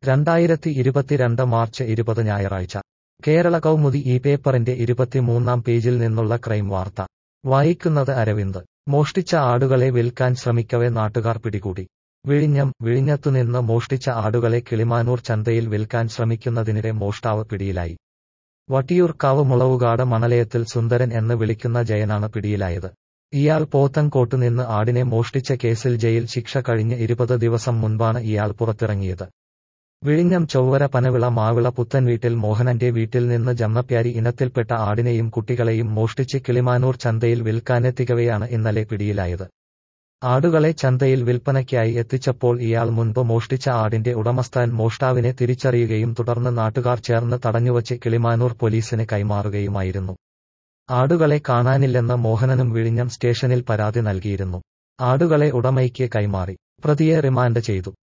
രണ്ടായിരത്തി ഇരുപത്തിരണ്ട് മാർച്ച് ഇരുപത് ഞായറാഴ്ച കേരള കൗമുദി ഈ പേപ്പറിന്റെ ഇരുപത്തിമൂന്നാം പേജിൽ നിന്നുള്ള ക്രൈം വാർത്ത വായിക്കുന്നത് അരവിന്ദ് മോഷ്ടിച്ച ആടുകളെ വിൽക്കാൻ ശ്രമിക്കവെ നാട്ടുകാർ പിടികൂടി വിഴിഞ്ഞം വിഴിഞ്ഞത്തുനിന്ന് മോഷ്ടിച്ച ആടുകളെ കിളിമാനൂർ ചന്തയിൽ വിൽക്കാൻ ശ്രമിക്കുന്നതിനിടെ മോഷ്ടാവ് പിടിയിലായി വട്ടിയൂർക്കാവ് മുളവുകാട് മണലയത്തിൽ സുന്ദരൻ എന്ന് വിളിക്കുന്ന ജയനാണ് പിടിയിലായത് ഇയാൾ പോത്തൻകോട്ട് നിന്ന് ആടിനെ മോഷ്ടിച്ച കേസിൽ ജയിൽ ശിക്ഷ കഴിഞ്ഞ് ഇരുപത് ദിവസം മുൻപാണ് ഇയാൾ പുറത്തിറങ്ങിയത് വിഴിഞ്ഞം ചൊവ്വര പനവിള മാവിള പുത്തൻവീട്ടിൽ മോഹനന്റെ വീട്ടിൽ നിന്ന് ജമ്മപ്യാരി ഇനത്തിൽപ്പെട്ട ആടിനെയും കുട്ടികളെയും മോഷ്ടിച്ച് കിളിമാനൂർ ചന്തയിൽ വിൽക്കാനെത്തിക്കവെയാണ് ഇന്നലെ പിടിയിലായത് ആടുകളെ ചന്തയിൽ വിൽപ്പനയ്ക്കായി എത്തിച്ചപ്പോൾ ഇയാൾ മുൻപ് മോഷ്ടിച്ച ആടിന്റെ ഉടമസ്ഥാൻ മോഷ്ടാവിനെ തിരിച്ചറിയുകയും തുടർന്ന് നാട്ടുകാർ ചേർന്ന് തടഞ്ഞുവച്ച് കിളിമാനൂർ പോലീസിന് കൈമാറുകയുമായിരുന്നു ആടുകളെ കാണാനില്ലെന്ന് മോഹനനും വിഴിഞ്ഞം സ്റ്റേഷനിൽ പരാതി നൽകിയിരുന്നു ആടുകളെ ഉടമയ്ക്ക് കൈമാറി പ്രതിയെ റിമാൻഡ് ചെയ്തു